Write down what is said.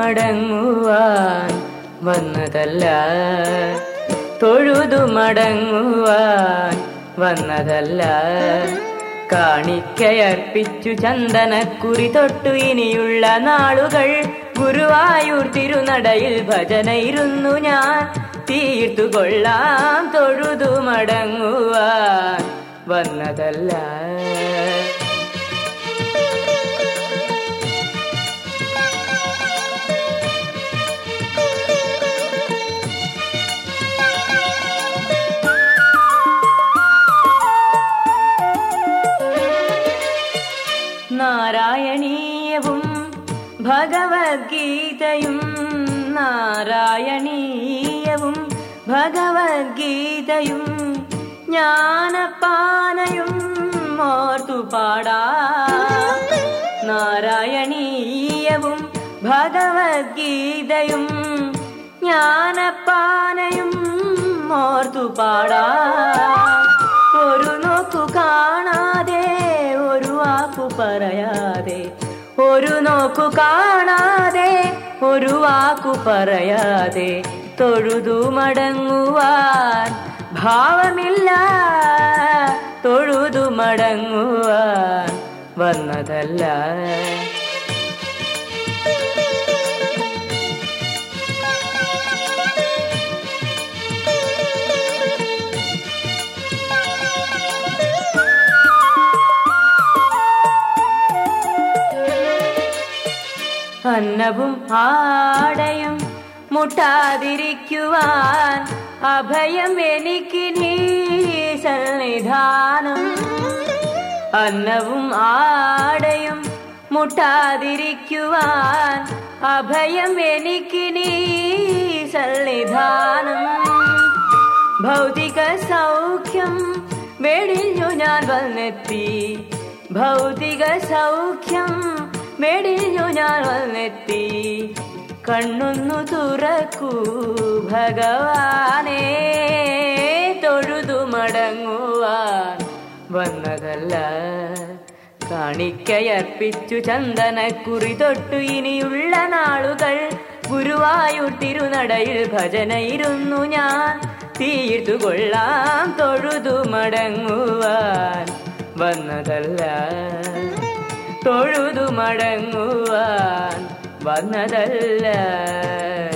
മടങ്ങുവാൻ വന്നതല്ല തൊഴുതു മടങ്ങുവാൻ വന്നതല്ല കാണിക്കയർപ്പിച്ചു ചന്ദനക്കുറി തൊട്ടു ഇനിയുള്ള നാളുകൾ ഗുരുവായൂർ തിരുനടയിൽ ഭജനയിരുന്നു ഞാൻ തീർത്തു കൊള്ളാം തൊഴുതു മടങ്ങുവാൻ വന്നതല്ല നാരായണീയവും ഭഗവത്ഗീതയും നാരായണീയവും ഭഗവത്ഗീതയും ജ്ഞാനപ്പാനയും ഓർത്തു പാടാ നാരായണീയവും ഭഗവത്ഗീതയും ജ്ഞാനപ്പാനയും ഓർത്തു പാടാ ഒരു നോക്കു കാണാതെ ഒരു വാക്കു പറയാതെ ഒരു നോക്കു കാണാതെ ഒരു വാക്കു പറയാതെ തൊഴുതു മടങ്ങുവാൻ ഭാവമില്ല തൊഴുതു മടങ്ങുവാൻ വന്നതല്ല അന്നവും ആടയും മുട്ടാതിരിക്കുവാൻ അഭയം എനിക്ക് നീ സന്നിധാനം അന്നവും ആടയും മുട്ടാതിരിക്കുവാൻ അഭയം എനിക്ക് നീ സന്നിധാനം ഭൗതിക സൗഖ്യം വെടിഞ്ഞു ഞാൻ വന്നെത്തി ഭൗതിക സൗഖ്യം വെടിഞ്ഞു ഞാൻ വന്നെത്തി കണ്ണൊന്നു തുറക്കൂ ഭഗവാനേ തൊഴുതു മടങ്ങുവാൻ വന്നതല്ല കാണിക്കയർപ്പിച്ചു ചന്ദനക്കുറി തൊട്ടു ഇനിയുള്ള നാളുകൾ ഗുരുവായൂർ തിരുനടയിൽ ഭജനയിരുന്നു ഞാൻ തീർത്തു കൊള്ളാം തൊഴുതു മടങ്ങുവാൻ വന്നതല്ല തൊഴുതു മടങ്ങുവാൻ വന്നതല്ല